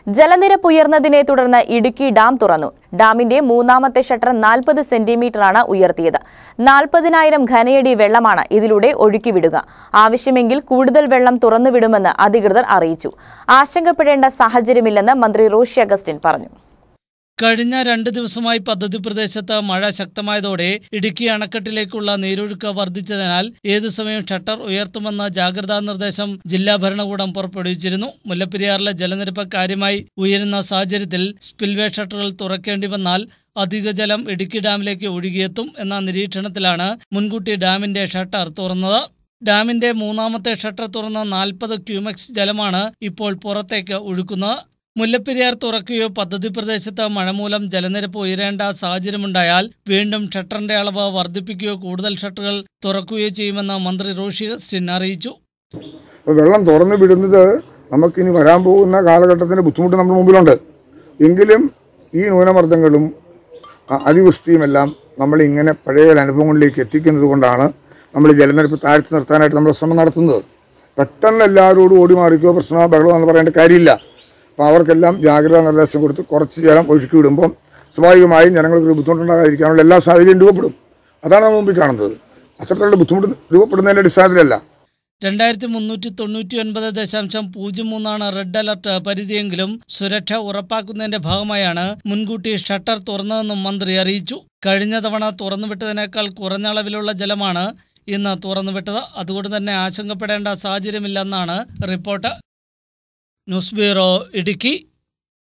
ജലനിരപ്പ് ഉയർന്നതിനെ തുടർന്ന് ഇടുക്കി ഡാം തുറന്നു ഡാമിന്റെ മൂന്നാമത്തെ ഷട്ടർ നാൽപ്പത് സെന്റിമീറ്ററാണ് ഉയർത്തിയത് നാൽപ്പതിനായിരം ഘനയടി വെള്ളമാണ് ഇതിലൂടെ ഒഴുക്കിവിടുക ആവശ്യമെങ്കിൽ കൂടുതൽ വെള്ളം തുറന്നുവിടുമെന്ന് അധികൃതർ അറിയിച്ചു ആശങ്കപ്പെടേണ്ട സാഹചര്യമില്ലെന്ന് മന്ത്രി റോഷി അഗസ്റ്റിൻ പറഞ്ഞു കഴിഞ്ഞ രണ്ട് ദിവസമായി പദ്ധതി പ്രദേശത്ത് മഴ ശക്തമായതോടെ ഇടുക്കി അണക്കെട്ടിലേക്കുള്ള നീരൊഴുക്ക് വർദ്ധിച്ചതിനാൽ ഏതു സമയം ഷട്ടർ ഉയർത്തുമെന്ന ജാഗ്രതാ നിർദ്ദേശം ജില്ലാ ഭരണകൂടം പുറപ്പെടുവിച്ചിരുന്നു മുല്ലപ്പെരിയാറിലെ ജലനിരപ്പ് കാര്യമായി ഉയരുന്ന സാഹചര്യത്തിൽ സ്പിൽവേ ഷട്ടറുകൾ തുറക്കേണ്ടി വന്നാൽ അധിക ജലം ഇടുക്കി ഡാമിലേക്ക് ഒഴുകിയെത്തും എന്ന നിരീക്ഷണത്തിലാണ് മുൻകൂട്ടി ഡാമിന്റെ ഷട്ടർ തുറന്നത് ഡാമിന്റെ മൂന്നാമത്തെ ഷട്ടർ തുറന്ന നാൽപ്പത് ക്യൂമെക്സ് ജലമാണ് ഇപ്പോൾ പുറത്തേക്ക് ഒഴുക്കുന്നത് മുല്ലപ്പെരിയാർ തുറക്കുകയോ പദ്ധതി പ്രദേശത്ത് മഴ മൂലം ജലനിരപ്പ് ഉയരേണ്ട സാഹചര്യമുണ്ടായാൽ വീണ്ടും ഷട്ടറിന്റെ അളവ് വർദ്ധിപ്പിക്കുകയോ കൂടുതൽ ഷട്ടറുകൾ തുറക്കുകയോ ചെയ്യുമെന്ന് മന്ത്രി റോഷി അഗസ്റ്റിൻ അറിയിച്ചു അപ്പോൾ വെള്ളം തുറന്നു വിടുന്നത് നമുക്കിനി വരാൻ പോകുന്ന കാലഘട്ടത്തിൻ്റെ ബുദ്ധിമുട്ട് നമ്മുടെ മുമ്പിലുണ്ട് എങ്കിലും ഈ ന്യൂനമർദ്ദങ്ങളും അ- അതിവൃഷ്ടിയുമെല്ലാം നമ്മളിങ്ങനെ പഴയ അനുഭവങ്ങളിലേക്ക് എത്തിക്കുന്നത് കൊണ്ടാണ് നമ്മൾ ജലനിരപ്പ് താഴ്ത്തി നിർത്താനായിട്ട് നമ്മൾ ശ്രമം നടത്തുന്നത് പെട്ടെന്ന് എല്ലാവരോടും ഓടി മാറിക്കോ പ്രശ്നമോ ബഹളമോ എന്ന് പറയേണ്ട കാര്യമില്ല അപ്പോൾ അവർക്കെല്ലാം ജാഗ്രതാ നിർദ്ദേശം കൊടുത്ത് കുറച്ച് ജലം ഒഴുക്കി വിടുമ്പം സ്വാഭാവികമായും ജനങ്ങൾക്ക് ഒരു ബുദ്ധിമുട്ടുണ്ടാകാതിരിക്കാനുള്ള എല്ലാ സാഹചര്യവും രൂപപ്പെടും അതാണ് നമ്മൾ മുമ്പിൽ കാണുന്നത് അത്തരത്തിലുള്ള ബുദ്ധിമുട്ട് രൂപപ്പെടുന്നതിൻ്റെ അടിസ്ഥാനത്തിലല്ല രണ്ടായിരത്തി മുന്നൂറ്റി തൊണ്ണൂറ്റി ഒൻപത് ദശാംശം പൂജ്യം മൂന്നാണ് റെഡ് അലർട്ട് പരിധിയെങ്കിലും സുരക്ഷ ഉറപ്പാക്കുന്നതിന്റെ ഭാഗമായാണ് മുൻകൂട്ടി ഷട്ടർ തുറന്നതെന്നും മന്ത്രി അറിയിച്ചു കഴിഞ്ഞ തവണ തുറന്നുവിട്ടതിനേക്കാൾ കുറഞ്ഞ അളവിലുള്ള ജലമാണ് ഇന്ന് തുറന്നുവിട്ടത് അതുകൊണ്ട് തന്നെ ആശങ്കപ്പെടേണ്ട സാഹചര്യമില്ലെന്നാണ് റിപ്പോർട്ട് ന്യൂസ് ബ്യൂറോ ഇടുക്കി